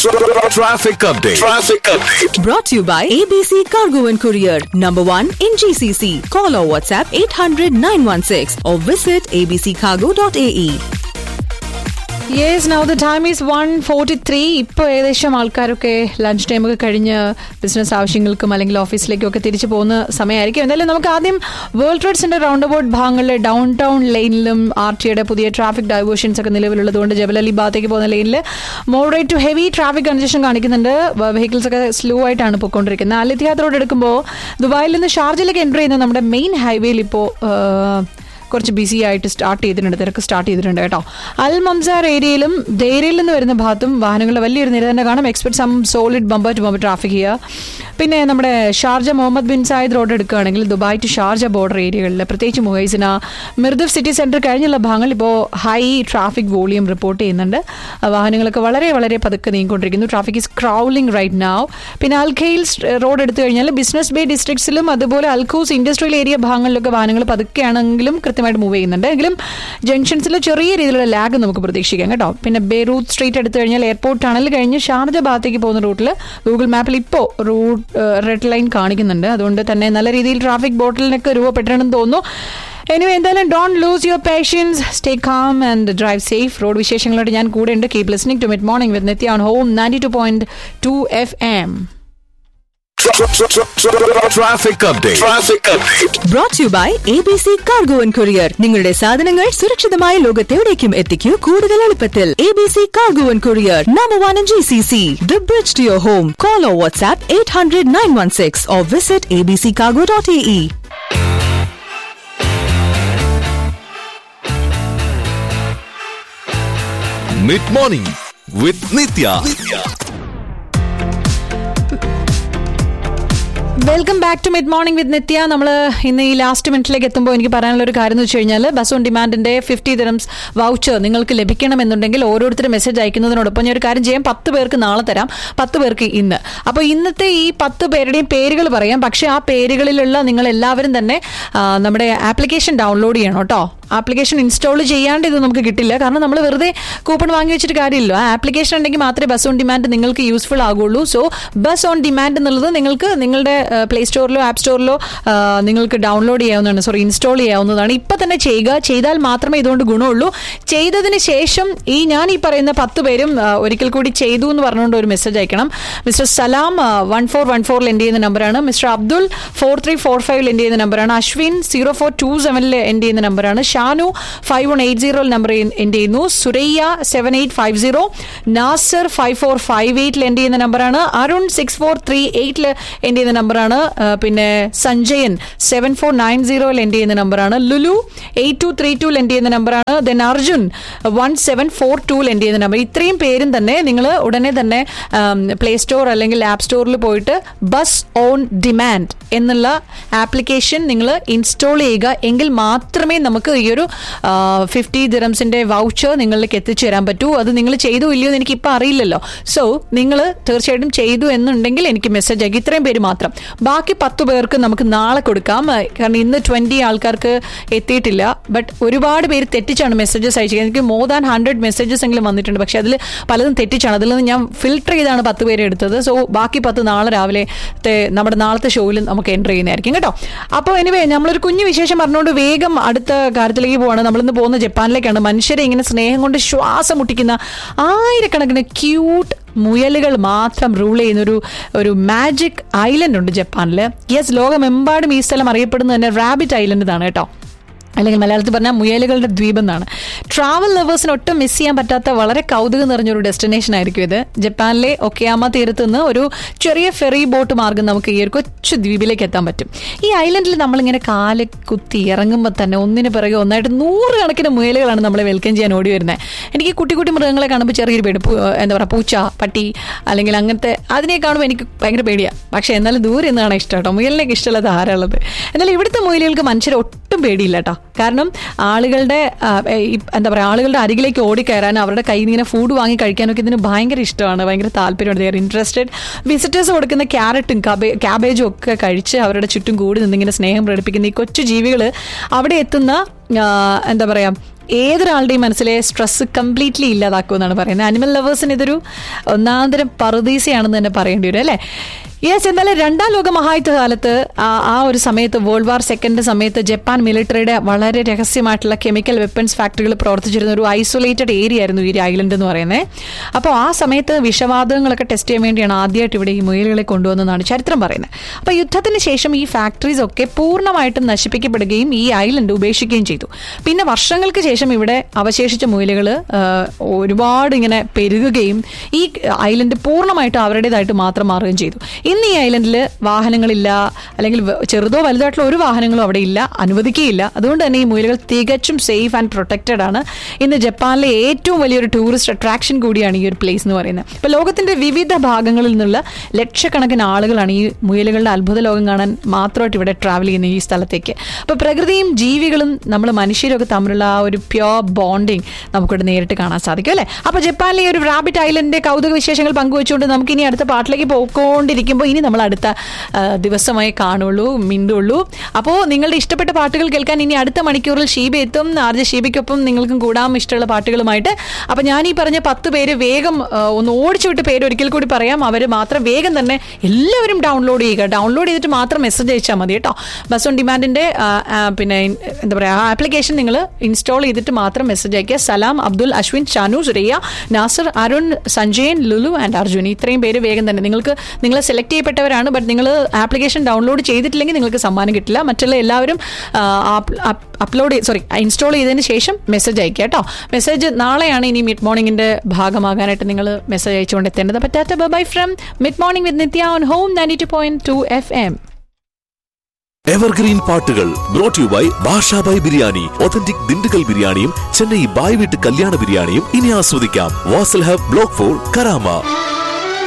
Traffic update. Traffic update. Brought to you by ABC Cargo and Courier, number one in GCC. Call or WhatsApp 800 916 or visit abccargo.ae. Yes now the time is one forty three ഇപ്പോൾ ഏകദേശം ആൾക്കാരൊക്കെ lunch ടൈമൊക്കെ കഴിഞ്ഞ് business ആവശ്യങ്ങൾക്കും അല്ലെങ്കിൽ ഓഫീസിലേക്കും ഒക്കെ തിരിച്ചു പോകുന്ന സമയമായിരിക്കും എന്തായാലും നമുക്ക് ആദ്യം world trade centre round about ഭാഗങ്ങളിൽ ഡൗൺ ടൗൺ ലൈനിലും ആർ ടിയുടെ പുതിയ ട്രാഫിക് ഡൈവേർഷൻസ് ഒക്കെ നിലവിലുള്ളതുകൊണ്ട് ജബലലി ഭാഗത്തേക്ക് പോകുന്ന ലൈനിൽ moderate to heavy traffic congestion കാണിക്കുന്നുണ്ട് വെഹിക്കിൾസ് ഒക്കെ സ്ലോ ആയിട്ടാണ് പോയിക്കൊണ്ടിരിക്കുന്നത് അലിത്തിയാത്ര റോഡ് എടുക്കുമ്പോൾ ദുബായിൽ നിന്ന് ഷാർജയിലേക്ക് എൻ്റർ ചെയ്യുന്ന നമ്മുടെ മെയിൻ ഹൈവേയിൽ ഇപ്പോൾ കുറച്ച് ബിസി ആയിട്ട് സ്റ്റാർട്ട് ചെയ്തിട്ടുണ്ട് തിരക്ക് സ്റ്റാർട്ട് ചെയ്തിട്ടുണ്ട് കേട്ടോ അൽ മംസാർ ഏരിയയിലും ദേരയിൽ നിന്ന് വരുന്ന ഭാഗത്തും വാഹനങ്ങളുടെ വലിയൊരു നിര തന്നെ കാണാം expect some solid bumper to bumper traffic ചെയ്യുക പിന്നെ നമ്മുടെ Sharjah Mohammed bin Zayed road എടുക്കുകയാണെങ്കിൽ ദുബായ് ടു ഷാർജ ബോർഡർ ഏരിയകളിൽ പ്രത്യേകിച്ച് മുഹൈസിന മിർദഫ് സിറ്റി സെൻറ്റർ കഴിഞ്ഞുള്ള ഭാഗങ്ങളിൽ ഇപ്പോൾ ഹൈ ട്രാഫിക് വോളിയം റിപ്പോർട്ട് ചെയ്യുന്നുണ്ട് ആ വാഹനങ്ങളൊക്കെ വളരെ വളരെ പതുക്കെ നീങ്ങിക്കൊണ്ടിരിക്കുന്നു traffic is crawling right now പിന്നെ അൽഖയിൽ റോഡ് എടുത്തു കഴിഞ്ഞാൽ ബിസിനസ് ബേ ഡിസ്ട്രിക്ട്സിലും അതുപോലെ അൽഖൂസ് ഇൻഡസ്ട്രിയൽ ഏരിയ ഭാഗങ്ങളിലൊക്കെ വാഹനങ്ങൾ പതുക്കെയാണെങ്കിലും കൃത്യമായിട്ട് മൂവ് ചെയ്യുന്നുണ്ട് എങ്കിലും ജംഗ്ഷൻസിൽ ചെറിയ രീതിയിലുള്ള ലാഗ് നമുക്ക് പ്രതീക്ഷിക്കാം കേട്ടോ പിന്നെ ബെയ്റൂത്ത് സ്ട്രീറ്റ് എടുത്തു കഴിഞ്ഞാൽ എയർപോർട്ട് ടണൽ കഴിഞ്ഞ് ഷാർജ ഭാഗത്തേക്ക് പോകുന്ന റൂട്ടിൽ ഗൂഗിൾ മാപ്പിൽ ഇപ്പോൾ റൂട്ട് റെഡ് ലൈൻ കാണിക്കുന്നുണ്ട് അതുകൊണ്ട് തന്നെ നല്ല രീതിയിൽ ട്രാഫിക് ബോട്ടിലിനൊക്കെ രൂപപ്പെട്ടിട്ടുണ്ടെന്ന് തോന്നുന്നു എനിവേ എന്തായാലും don't lose your patience stay calm and drive safe road വിശേഷങ്ങളായിട്ട് ഞാൻ കൂടെ ഉണ്ട് keep listening to mid morning with Nitya on home ninety two point two F M Traffic update. Traffic update. Brought to you by ABC Cargo and Courier. നിങ്ങളുടെ സാധനങ്ങൾ സുരക്ഷിതമായ ലോകത്തെവിടേക്കും എത്തിക്കൂ കൂടുതൽ എളുപ്പത്തിൽ ABC Cargo and Courier, number one in GCC. The bridge to your home. Call or WhatsApp 800 916 or visit abccargo.ae. Mid morning with Nitya. Welcome back to mid morning with Nitya നമ്മൾ ഇന്ന് ഈ last മിനിറ്റിലേക്ക് എത്തുമ്പോൾ എനിക്ക് പറയാനുള്ള ഒരു കാര്യം എന്ന് വെച്ച് കഴിഞ്ഞാൽ ബസ് ഓൺ ഡിമാൻഡിന്റെ ഫിഫ്റ്റി ദിറംസ് വൗച്ചർ നിങ്ങൾക്ക് ലഭിക്കണമെന്നുണ്ടെങ്കിൽ ഓരോരുത്തരും മെസ്സേജ് അയക്കുന്നതിനോടൊപ്പം ഞാൻ ഒരു കാര്യം ചെയ്യാം പത്ത് പേർക്ക് നാളെ തരാം പത്ത് പേർക്ക് ഇന്ന് അപ്പോൾ ഇന്നത്തെ ഈ പത്ത് പേരുടെയും പേരുകൾ പറയാം പക്ഷേ ആ പേരുകളിലുള്ള നിങ്ങൾ എല്ലാവരും തന്നെ ആ, നമ്മുടെ ആപ്ലിക്കേഷൻ ഡൗൺലോഡ് ചെയ്യണം കേട്ടോ ആപ്ലിക്കേഷൻ ഇൻസ്റ്റാൾ ചെയ്യാണ്ട് ഇത് നമുക്ക് കിട്ടില്ല കാരണം നമ്മൾ വെറുതെ കൂപ്പൺ വാങ്ങി വെച്ചിട്ട് കാര്യമില്ല ആ ആപ്ലിക്കേഷൻ ഉണ്ടെങ്കിൽ മാത്രമേ ബസ് ഓൺ ഡിമാൻഡ് നിങ്ങൾക്ക് യൂസ്ഫുൾ ആകുള്ളൂ സോ ബസ് ഓൺ ഡിമാൻഡ് എന്നുള്ളത് നിങ്ങൾക്ക് നിങ്ങളുടെ പ്ലേ സ്റ്റോറിലോ ആപ്പ് സ്റ്റോറിലോ നിങ്ങൾക്ക് ഡൗൺലോഡ് ചെയ്യാവുന്നതാണ് സോറി ഇൻസ്റ്റാൾ ചെയ്യാവുന്നതാണ് ഇപ്പം തന്നെ ചെയ്യുക ചെയ്താൽ മാത്രമേ ഇതുകൊണ്ട് ഗുണമുള്ളൂ ചെയ്തതിന് ശേഷം ഈ ഞാൻ ഈ പറയുന്ന പത്ത് പേരും ആ, ഒരിക്കൽ കൂടി ചെയ്തു എന്ന് പറഞ്ഞുകൊണ്ട് ഒരു മെസ്സേജ് അയക്കണം mister Salam one four one ഫോറിൽ എൻ്റെ ചെയ്യുന്ന നമ്പറാണ് mister Abdul four three four ഫൈവിൽ എൻ്റെ ചെയ്യുന്ന നമ്പറാണ് അശ്വിൻ സീറോ ഫോർ ടു സെവനിൽ എൻ്റെ ചെയ്യുന്ന നമ്പറാണ് ഷാനു ഫൈവ് വൺ എയ്റ്റ് സീറോയിൽ നമ്പർ എൻ്റെ ചെയ്യുന്നു Suraiya seven eight five zero Nasar five four five എയ്റ്റിൽ എൻ്റെ ചെയ്യുന്ന നമ്പറാണ് അരുൺ സിക്സ് ഫോർ ത്രീ എയ്റ്റിൽ എൻ്റെ ചെയ്യുന്ന നമ്പറാണ് ആ, പിന്നെ സഞ്ജയൻ സെവൻ ഫോർ നയൻ സീറോയിൽ എൻ്റെ ചെയ്യുന്ന നമ്പറാണ് ലുലു എയ്റ്റ് ടു ത്രീ ടൂൽ എൻ്റെ ചെയ്യുന്ന നമ്പറാണ് then Arjun one seven four ടൂൽ എൻ്റെ ചെയ്യുന്ന നമ്പർ ഇത്രയും പേരും തന്നെ നിങ്ങൾ ഉടനെ തന്നെ പ്ലേ സ്റ്റോർ അല്ലെങ്കിൽ ആപ്പ് സ്റ്റോറിൽ പോയിട്ട് ബസ് ഓൺ ഡിമാൻഡ് എന്നുള്ള ആപ്ലിക്കേഷൻ നിങ്ങൾ ഇൻസ്റ്റാൾ ചെയ്യുക എങ്കിൽ മാത്രമേ നമുക്ക് ഈ ഒരു ഫിഫ്റ്റി ദിറംസിന്റെ വൗച്ചർ നിങ്ങളിലേക്ക് എത്തിച്ചു തരാൻ പറ്റൂ അത് നിങ്ങൾ ചെയ്തു ഇല്ലയോ എന്ന് എനിക്ക് ഇപ്പം അറിയില്ലല്ലോ സോ നിങ്ങൾ തീർച്ചയായിട്ടും ചെയ്തു എന്നുണ്ടെങ്കിൽ എനിക്ക് മെസ്സേജ് അയക്കും ഇത്രയും പേര് മാത്രം ബാക്കി പത്ത് പേർക്ക് നമുക്ക് നാളെ കൊടുക്കാം ആ, കാരണം ഇന്ന് ട്വന്റി ആൾക്കാർക്ക് എത്തിയിട്ടില്ല ബട്ട് ഒരുപാട് പേര് തെറ്റിച്ചാണ് മെസ്സേജസ് അയച്ചത് എനിക്ക് മോർ ദാൻ ഹൺഡ്രഡ് മെസ്സേജസ് എങ്കിലും വന്നിട്ടുണ്ട് പക്ഷെ അതിൽ പലതും തെറ്റിച്ചാണ് അതിൽ നിന്ന് ഞാൻ ഫിൽട്ടർ ചെയ്താണ് പത്ത് പേര് എടുത്തത് സോ ബാക്കി പത്ത് നാളെ രാവിലെ നമ്മുടെ നാളത്തെ ഷോയിൽ നമുക്ക് എൻ്റർ ചെയ്യുന്നതായിരിക്കും കേട്ടോ അപ്പോൾ എനിവേ നമ്മളൊരു കുഞ്ഞു വിശേഷം പറഞ്ഞുകൊണ്ട് വേഗം അടുത്ത കാര്യത്തിലേക്ക് പോവാണ് നമ്മളിന്ന് പോകുന്ന ജപ്പാനിലേക്കാണ് മനുഷ്യരെ ഇങ്ങനെ സ്നേഹം കൊണ്ട് ശ്വാസം മുട്ടിക്കുന്ന ആയിരക്കണക്കിന് ക്യൂട്ട് മുയലുകൾ മാത്രം റൂൾ ചെയ്യുന്ന ഒരു ഒരു മാജിക് ഐലൻഡ് ഉണ്ട് ജപ്പാനിൽ യെസ് ലോകമെമ്പാടും ഈ സ്ഥലം അറിയപ്പെടുന്നത് തന്നെ റാബിറ്റ് ഐലൻഡ് എന്നാണ് കേട്ടോ അല്ലെങ്കിൽ മലയാളത്തിൽ പറഞ്ഞാൽ മുയലുകളുടെ ദ്വീപ് എന്നാണ് ട്രാവൽ ലവേഴ്സിന് ഒട്ടും മിസ് ചെയ്യാൻ പറ്റാത്ത വളരെ കൗതുകം നിറഞ്ഞൊരു ഡെസ്റ്റിനേഷൻ ആയിരിക്കും ഇത് ജപ്പാനിലെ ഒക്കെയാമ തീരത്ത് നിന്ന് ഒരു ചെറിയ ഫെറി ബോട്ട് മാർഗം നമുക്ക് ഈ ഒരു കൊച്ചു ദ്വീപിലേക്ക് എത്താൻ പറ്റും ഈ ഐലൻഡിൽ നമ്മളിങ്ങനെ കാല് കുത്തി ഇറങ്ങുമ്പോൾ തന്നെ ഒന്നിന് പിറകെ ഒന്നായിട്ട് നൂറുകണക്കിന് മുയലുകളാണ് നമ്മളെ വെൽക്കം ചെയ്യാൻ ഓടി വരുന്നത് എനിക്ക് ഈ കുട്ടി കുട്ടി മൃഗങ്ങളെ കാണുമ്പോൾ ചെറിയൊരു പേടി പൂ- എന്താ പറയുക പൂച്ച പട്ടി അല്ലെങ്കിൽ അങ്ങനത്തെ അതിനെ കാണുമ്പോൾ എനിക്ക് ഭയങ്കര പേടിയാണ് പക്ഷേ എന്നാലും ദൂരെ നിന്നാണ് ഇഷ്ടം കേട്ടോ മുയലിനൊക്കെ ഇഷ്ടമുള്ളത് ആരാളുള്ളത് എന്നാൽ ഇവിടുത്തെ മുയലുകൾക്ക് മനുഷ്യരെ ഒട്ടും പേടിയില്ല കേട്ടോ കാരണം ആളുകളുടെ ആ, ഈ എന്താ പറയുക ആളുകളുടെ അരികിലേക്ക് ഓടിക്കയറാൻ അവരുടെ കയ്യിൽ നിന്ന് ഇങ്ങനെ ഫുഡ് വാങ്ങി കഴിക്കാനൊക്കെ ഇതിന് ഭയങ്കര ഇഷ്ടമാണ് ഭയങ്കര താല്പര്യമാണ് ദർ ഇൻട്രസ്റ്റഡ് വിസിറ്റേഴ്സ് കൊടുക്കുന്ന ക്യാരറ്റും ക്യാബേജും ഒക്കെ കഴിച്ച് അവരുടെ ചുറ്റും കൂടി നിന്നിങ്ങനെ സ്നേഹം പ്രകടിപ്പിക്കുന്ന ഈ കൊച്ചു ജീവികൾ അവിടെ എത്തുന്ന ആ, എന്താ പറയുക ഏതൊരാളുടെയും മനസ്സിലെ സ്ട്രെസ് കംപ്ലീറ്റ്ലി ഇല്ലാതാക്കുമെന്നാണ് പറയുന്നത് അനിമൽ ലവേഴ്സിന് ഇതൊരു ഒന്നാന്തരം പറുദീസയാണെന്ന് തന്നെ പറയേണ്ടി വരും അല്ലേ യെസ് എന്നാലും രണ്ടാം ലോക മഹായുദ്ധ കാലത്ത് ആ ആ ഒരു സമയത്ത് വേൾഡ് വാർ സെക്കൻഡ് സമയത്ത് ജപ്പാൻ മിലിറ്ററിയുടെ വളരെ രഹസ്യമായിട്ടുള്ള കെമിക്കൽ വെപ്പൺസ് ഫാക്ടറികൾ പ്രവർത്തിച്ചിരുന്ന ഒരു ഐസൊലേറ്റഡ് ഏരിയ ആയിരുന്നു ഈ ഒരു ഐലൻഡ് എന്ന് പറയുന്നത് അപ്പോൾ ആ സമയത്ത് വിഷവാതകങ്ങളൊക്കെ ടെസ്റ്റ് ചെയ്യാൻ വേണ്ടിയാണ് ആദ്യമായിട്ട് ഇവിടെ ഈ മുയലുകളെ കൊണ്ടുവന്നതെന്നാണ് ചരിത്രം പറയുന്നത് അപ്പോൾ യുദ്ധത്തിന് ശേഷം ഈ ഫാക്ടറീസ് ഒക്കെ പൂർണ്ണമായിട്ടും നശിപ്പിക്കപ്പെടുകയും ഈ ഐലൻഡ് ഉപേക്ഷിക്കുകയും ചെയ്തു പിന്നെ വർഷങ്ങൾക്ക് ശേഷം ഇവിടെ അവശേഷിച്ച മുയലുകൾ ഒരുപാട് ഇങ്ങനെ പെരുകുകയും ഈ ഐലൻഡ് പൂർണ്ണമായിട്ടും അവരുടേതായിട്ട് മാത്രം മാറുകയും ചെയ്തു ഇന്ന് ഈ ഐലൻഡിൽ വാഹനങ്ങളില്ല അല്ലെങ്കിൽ വ- ചെറുതോ വലുതായിട്ടുള്ള ഒരു വാഹനങ്ങളും അവിടെ ഇല്ല അനുവദിക്കുകയില്ല അതുകൊണ്ട് തന്നെ ഈ മുയലുകൾ തികച്ചും സേഫ് ആൻഡ് പ്രൊട്ടക്റ്റഡ് ആണ് ഇന്ന് ജപ്പാനിലെ ഏറ്റവും വലിയൊരു ടൂറിസ്റ്റ് അട്രാക്ഷൻ കൂടിയാണ് ഈ ഒരു പ്ലേസ് എന്ന് പറയുന്നത് ഇപ്പോൾ ലോകത്തിന്റെ വിവിധ ഭാഗങ്ങളിൽ നിന്നുള്ള ലക്ഷക്കണക്കിന് ആളുകളാണ് ഈ മുയലുകളുടെ അത്ഭുത ലോകം കാണാൻ മാത്രമായിട്ട് ഇവിടെ ട്രാവൽ ചെയ്യുന്ന ഈ സ്ഥലത്തേക്ക് അപ്പോൾ പ്രകൃതിയും ജീവികളും നമ്മൾ മനുഷ്യരൊക്കെ തമ്മിലുള്ള ആ ഒരു പ്യോർ ബോണ്ടിങ് നമുക്കിവിടെ നേരിട്ട് കാണാൻ സാധിക്കും അല്ലേ അപ്പോൾ ജപ്പാനിലെ ഈ ഒരു റാബിറ്റ് ഐലൻഡിന്റെ കൗതുക വിശേഷങ്ങൾ പങ്കുവെച്ചുകൊണ്ട് നമുക്ക് ഇനി അടുത്ത പാട്ടിലേക്ക് പോയിക്കൊണ്ടിരിക്കുമ്പോൾ ഇനി നമ്മൾ അടുത്ത ആ, ദിവസമായി കാണുള്ളൂ മിണ്ടുള്ളൂ അപ്പോൾ നിങ്ങളുടെ ഇഷ്ടപ്പെട്ട പാട്ടുകൾ കേൾക്കാൻ ഇനി അടുത്ത മണിക്കൂറിൽ ഷീബ എത്തും ആർജ ഷീബയ്ക്കൊപ്പം നിങ്ങൾക്കും കൂടാം ഇഷ്ടമുള്ള പാട്ടുകളുമായിട്ട് അപ്പോൾ ഞാൻ ഈ പറഞ്ഞ പത്ത് പേര് വേഗം ആ, ഒന്ന് ഓടിച്ചു വിട്ട് പേര് ഒരിക്കൽ കൂടി പറയാം അവർ മാത്രം വേഗം തന്നെ എല്ലാവരും ഡൗൺലോഡ് ചെയ്യുക ഡൗൺലോഡ് ചെയ്തിട്ട് മാത്രം മെസ്സേജ് അയച്ചാൽ മതി കേട്ടോ ബസ് ഓൺ ഡിമാൻഡിന്റെ ആ, ആ, പിന്നെ എന്താ പറയുക ആ ആപ്ലിക്കേഷൻ നിങ്ങൾ ഇൻസ്റ്റാൾ ചെയ്തിട്ട് മാത്രം മെസ്സേജ് അയക്കുക സലാം അബ്ദുൽ അശ്വിൻ ഷാനു സുരയ്യ നാസർ അരുൺ സഞ്ജയൻ ലുലു ആൻഡ് അർജുൻ ഇത്രയും പേര് വേഗം തന്നെ നിങ്ങൾക്ക് നിങ്ങൾ സെലക്ട് ചെയ്യപ്പെട്ടവരാണ് ബട്ട് നിങ്ങൾ ആപ്ലിക്കേഷൻ ഡൗൺലോഡ് ചെയ്തിട്ടില്ലെങ്കിൽ നിങ്ങൾക്ക് സമ്മാനം കിട്ടില്ല മറ്റുള്ള എല്ലാവരും അപ്ലോഡ് സോറി ഇൻസ്റ്റാൾ ചെയ്തതിന് ശേഷം മെസ്സേജ് അയക്കുക കേട്ടോ മെസ്സേജ് നാളെയാണ് ഇനി മിഡ് മോർണിംഗിന്റെ ഭാഗമാകാനായിട്ട് നിങ്ങൾ മെസ്സേജ് അയച്ചുകൊണ്ട് എത്തേണ്ടത് പറ്റാത്ത bye from mid morning with Nitya on home ninety two point two F M evergreen പാട്ടുകൾ brought you by Basha Bhai biryani authentic Dindigul ബിരിയാണിയും ചെന്നൈ ബായ് വീട്ട് കല്യാണ ബിരിയാണിയും ഇനി ആസ്വദിക്കാം Wasl hub block four Karama